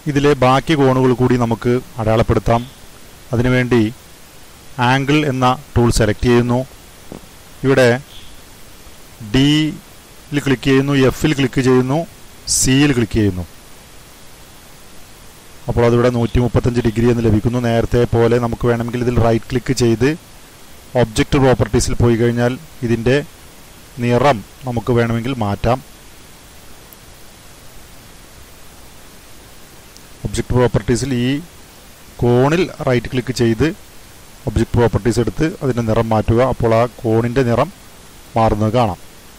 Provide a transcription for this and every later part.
ഇതിലെ ബാക്കി കോണുകൾ കൂടി നമുക്ക് അടയാളപ്പെടുത്താം അതിനുവേണ്ടി ആംഗിൾ എന്ന ടൂൾ സെലക്ട് ചെയ്യുന്നു ഇവിടെ ഡിയിൽ ക്ലിക്ക് ചെയ്യുന്നു എഫിൽ ക്ലിക്ക് ചെയ്യുന്നു സിയിൽ ക്ലിക്ക് ചെയ്യുന്നു അപ്പോൾ അതിവിടെ നൂറ്റി മുപ്പത്തഞ്ച് ഡിഗ്രി എന്ന് ലഭിക്കുന്നു നേരത്തെ പോലെ നമുക്ക് വേണമെങ്കിൽ ഇതിൽ റൈറ്റ് ക്ലിക്ക് ചെയ്ത് ഒബ്ജക്റ്റ് പ്രോപ്പർട്ടീസിൽ പോയി കഴിഞ്ഞാൽ ഇതിൻ്റെ നിറം നമുക്ക് വേണമെങ്കിൽ മാറ്റാം ഒബ്ജക്റ്റ് പ്രോപ്പർട്ടീസിൽ ഈ കോണിൽ റൈറ്റ് ക്ലിക്ക് ചെയ്ത് ഒബ്ജക്റ്റ് പ്രോപ്പർട്ടീസ് എടുത്ത് അതിൻ്റെ നിറം മാറ്റുക അപ്പോൾ ആ കോണിൻ്റെ നിറം മാറുന്നത് കാണാം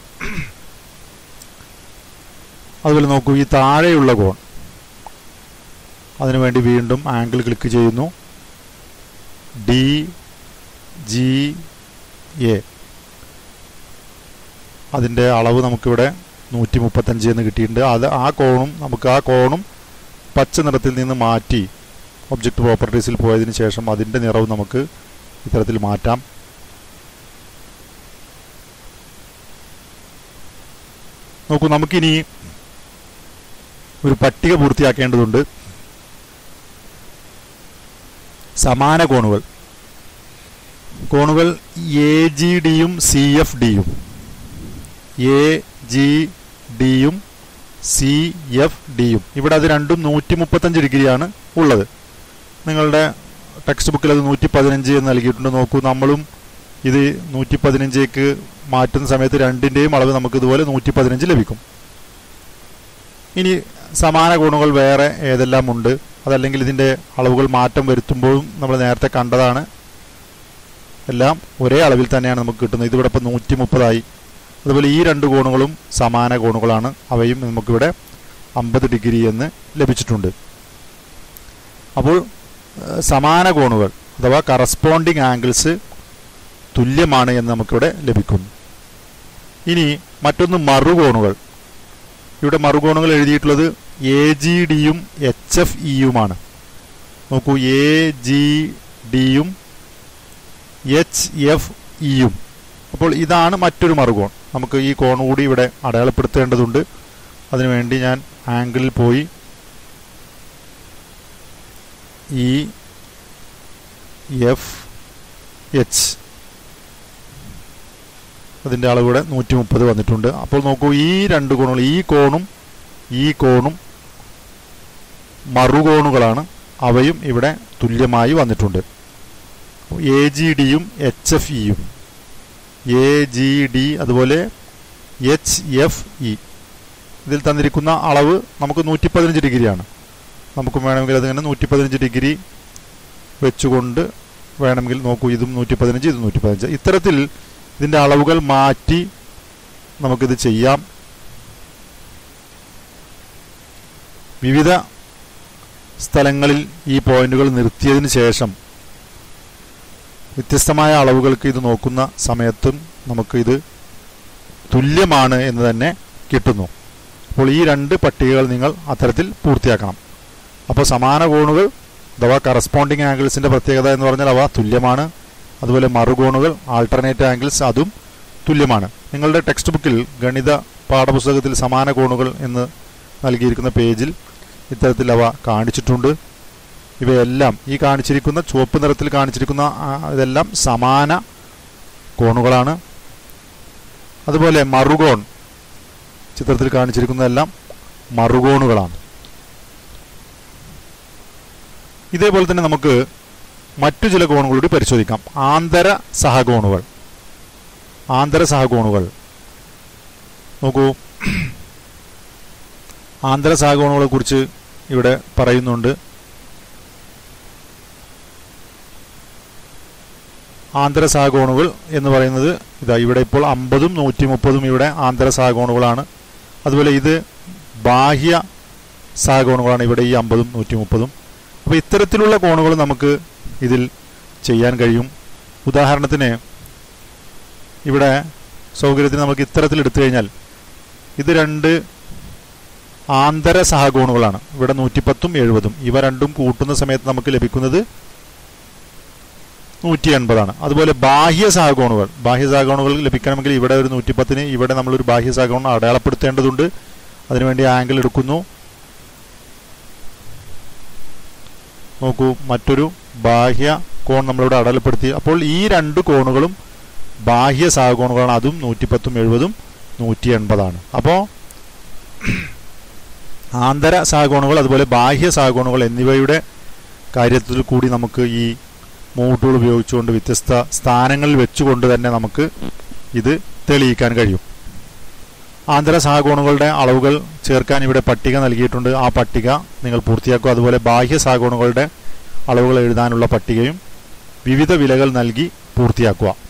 അതുപോലെ നോക്കൂ ഈ താഴെയുള്ള കോൺ അതിനുവേണ്ടി വീണ്ടും ആംഗിൾ ക്ലിക്ക് ചെയ്യുന്നു ഡി ജി എ അതിൻ്റെ അളവ് നമുക്കിവിടെ നൂറ്റി മുപ്പത്തഞ്ച് എന്ന് കിട്ടിയിട്ടുണ്ട് അത് ആ കോണും നമുക്ക് ആ കോണും പച്ച നിറത്തിൽ നിന്ന് മാറ്റി ഒബ്ജക്റ്റ് പ്രോപ്പർട്ടീസിൽ പോയതിന് ശേഷം അതിൻ്റെ നിറവും നമുക്ക് ഇത്തരത്തിൽ മാറ്റാം നോക്കൂ നമുക്കിനി ഒരു പട്ടിക പൂർത്തിയാക്കേണ്ടതുണ്ട് സമാന കോണുകൾ കോണുകൾ എ ജി ഡിയും സി എഫ് ഡിയും എ ജി ഡിയും സി എഫ് ഡിയും ഇവിടെ അത് രണ്ടും നൂറ്റി മുപ്പത്തഞ്ച് ഡിഗ്രിയാണ് ഉള്ളത് നിങ്ങളുടെ ടെക്സ്റ്റ് ബുക്കിൽ അത് നൂറ്റി പതിനഞ്ച് എന്ന് നൽകിയിട്ടുണ്ട് നോക്കൂ നമ്മളും ഇത് നൂറ്റി പതിനഞ്ചേക്ക് മാറ്റുന്ന സമയത്ത് രണ്ടിൻ്റെയും അളവ് നമുക്ക് ഇതുപോലെ നൂറ്റി പതിനഞ്ച് ലഭിക്കും ഇനി സമാന കോണുകൾ വേറെ ഏതെല്ലാം ഉണ്ട് അതല്ലെങ്കിൽ ഇതിൻ്റെ അളവുകൾ മാറ്റം വരുത്തുമ്പോഴും നമ്മൾ നേരത്തെ കണ്ടതാണ് എല്ലാം ഒരേ അളവിൽ തന്നെയാണ് നമുക്ക് കിട്ടുന്നത് ഇതിവിടെ ഇപ്പോൾ നൂറ്റി മുപ്പതായി അതുപോലെ ഈ രണ്ട് കോണുകളും സമാന കോണുകളാണ് അവയും നമുക്കിവിടെ അമ്പത് ഡിഗ്രി എന്ന് ലഭിച്ചിട്ടുണ്ട് അപ്പോൾ ഏഹ്, സമാന കോണുകൾ അഥവാ കറസ്പോണ്ടിങ് ആംഗിൾസ് തുല്യമാണ് എന്ന് നമുക്കിവിടെ ലഭിക്കുന്നു ഇനി മറ്റൊന്ന് മറുകോണുകൾ ഇവിടെ മറുകോണുകൾ എഴുതിയിട്ടുള്ളത് എ ജി ഡിയും എച്ച് എഫ് ഇയുമാണ് നോക്കൂ എ ജി ഡിയും എച്ച് എഫ് ഇയും അപ്പോൾ ഇതാണ് മറ്റൊരു മറുകോൺ നമുക്ക് ഈ കോൺ കൂടി ഇവിടെ അടയാളപ്പെടുത്തേണ്ടതുണ്ട് അതിനുവേണ്ടി ഞാൻ ആംഗിളിൽ പോയി ഇ എഫ് എച്ച് അതിൻ്റെ അളവിടെ നൂറ്റി മുപ്പത് വന്നിട്ടുണ്ട് അപ്പോൾ നോക്കൂ ഈ രണ്ട് കോണുകൾ ഈ കോണും ഈ കോണും മറുകോണുകളാണ് അവയും ഇവിടെ തുല്യമായി വന്നിട്ടുണ്ട് എ ജി ഡിയും എച്ച് എഫ് ഇയും എ ജി ഡി അതുപോലെ എച്ച് എഫ് ഇ ഇതിൽ തന്നിരിക്കുന്ന അളവ് നമുക്ക് നൂറ്റി പതിനഞ്ച് ഡിഗ്രിയാണ് നമുക്ക് വേണമെങ്കിൽ അതിങ്ങനെ നൂറ്റി പതിനഞ്ച് ഡിഗ്രി വെച്ചുകൊണ്ട് വേണമെങ്കിൽ നോക്കൂ ഇതും നൂറ്റി പതിനഞ്ച് ഇതും നൂറ്റി പതിനഞ്ച് ഇത്തരത്തിൽ ഇതിൻ്റെ അളവുകൾ മാറ്റി നമുക്കിത് ചെയ്യാം വിവിധ സ്ഥലങ്ങളിൽ ഈ പോയിന്റുകൾ നിർത്തിയതിന് ശേഷം വ്യത്യസ്തമായ അളവുകൾക്ക് ഇത് നോക്കുന്ന സമയത്തും നമുക്ക് ഇത് തുല്യമാണ് എന്ന് തന്നെ കിട്ടുന്നു അപ്പോൾ ഈ രണ്ട് പട്ടികകൾ നിങ്ങൾ അത്തരത്തിൽ പൂർത്തിയാക്കണം അപ്പോൾ സമാന കോണുകൾ അഥവാ കറസ്പോണ്ടിങ് ആംഗിൾസിൻ്റെ പ്രത്യേകത എന്ന് പറഞ്ഞാൽ അവ തുല്യമാണ് അതുപോലെ മറുകോണുകൾ ആൾട്ടർനേറ്റ് ആംഗിൾസ് അതും തുല്യമാണ് നിങ്ങളുടെ ടെക്സ്റ്റ് ബുക്കിൽ ഗണിത പാഠപുസ്തകത്തിൽ സമാന കോണുകൾ എന്ന് നൽകിയിരിക്കുന്ന പേജിൽ ഇത്തരത്തിൽ അവ കാണിച്ചിട്ടുണ്ട് ഇവയെല്ലാം ഈ കാണിച്ചിരിക്കുന്ന ചുവപ്പ് നിറത്തിൽ കാണിച്ചിരിക്കുന്ന ആ, ഇതെല്ലാം സമാന കോണുകളാണ് അതുപോലെ മറുകോൺ ചിത്രത്തിൽ കാണിച്ചിരിക്കുന്നതെല്ലാം മറുകോണുകളാണ് ഇതേപോലെ തന്നെ നമുക്ക് മറ്റു ചില കോണുകളൂടി പരിശോധിക്കാം ആന്തര സഹകോണുകൾ ആന്തര സഹകോണുകൾ നോക്കൂ ആന്തര സഹകോണുകളെ കുറിച്ച് ഇവിടെ പറയുന്നുണ്ട് ആന്തര സഹകോണുകൾ എന്ന് പറയുന്നത് ഇതാ ഇവിടെ ഇപ്പോൾ അമ്പതും നൂറ്റി മുപ്പതും ഇവിടെ ആന്തര സഹകോണുകളാണ് അതുപോലെ ഇത് ബാഹ്യ സഹകോണുകളാണ് ഇവിടെ ഈ അമ്പതും നൂറ്റി മുപ്പതും അപ്പോൾ ഇത്തരത്തിലുള്ള കോണുകൾ നമുക്ക് ഇതിൽ ചെയ്യാൻ കഴിയും ഉദാഹരണത്തിന് ഇവിടെ സൗകര്യത്തിന് നമുക്ക് ഇത്തരത്തിൽ എടുത്തു കഴിഞ്ഞാൽ ഇത് രണ്ട് ആന്തര സഹകോണുകളാണ് ഇവിടെ നൂറ്റിപ്പത്തും എഴുപതും ഇവ രണ്ടും കൂട്ടുന്ന സമയത്ത് നമുക്ക് ലഭിക്കുന്നത് നൂറ്റി എൺപതാണ് അതുപോലെ ബാഹ്യ സഹകോണുകൾ ബാഹ്യ സഹകോണുകൾ ലഭിക്കണമെങ്കിൽ ഇവിടെ ഒരു നൂറ്റിപ്പത്തിന് ഇവിടെ നമ്മളൊരു ബാഹ്യ സഹകോണം അടയാളപ്പെടുത്തേണ്ടതുണ്ട് അതിനുവേണ്ടി ആംഗിൾ എടുക്കുന്നു നോക്കൂ മറ്റൊരു ബാഹ്യ കോൺ നമ്മളിവിടെ അടയാളപ്പെടുത്തി അപ്പോൾ ഈ രണ്ട് കോണുകളും ബാഹ്യ സഹകോണുകളാണ് അതും നൂറ്റിപ്പത്തും എഴുപതും നൂറ്റി എൺപതാണ് അപ്പോൾ ആന്തര സഹകോണുകൾ അതുപോലെ ബാഹ്യ സഹകോണുകൾ എന്നിവയുടെ കാര്യത്തിൽ കൂടി നമുക്ക് ഈ മൂട്ടുകൾ ഉപയോഗിച്ചുകൊണ്ട് വ്യത്യസ്ത സ്ഥാനങ്ങളിൽ വെച്ചുകൊണ്ട് തന്നെ നമുക്ക് ഇത് തെളിയിക്കാൻ കഴിയും ആന്തര സഹകോണുകളുടെ അളവുകൾ ചേർക്കാൻ ഇവിടെ പട്ടിക നൽകിയിട്ടുണ്ട് ആ പട്ടിക നിങ്ങൾ പൂർത്തിയാക്കുക അതുപോലെ ബാഹ്യ സഹകോണുകളുടെ അളവുകൾ എഴുതാനുള്ള പട്ടികയും വിവിധ വിലകൾ നൽകി പൂർത്തിയാക്കുക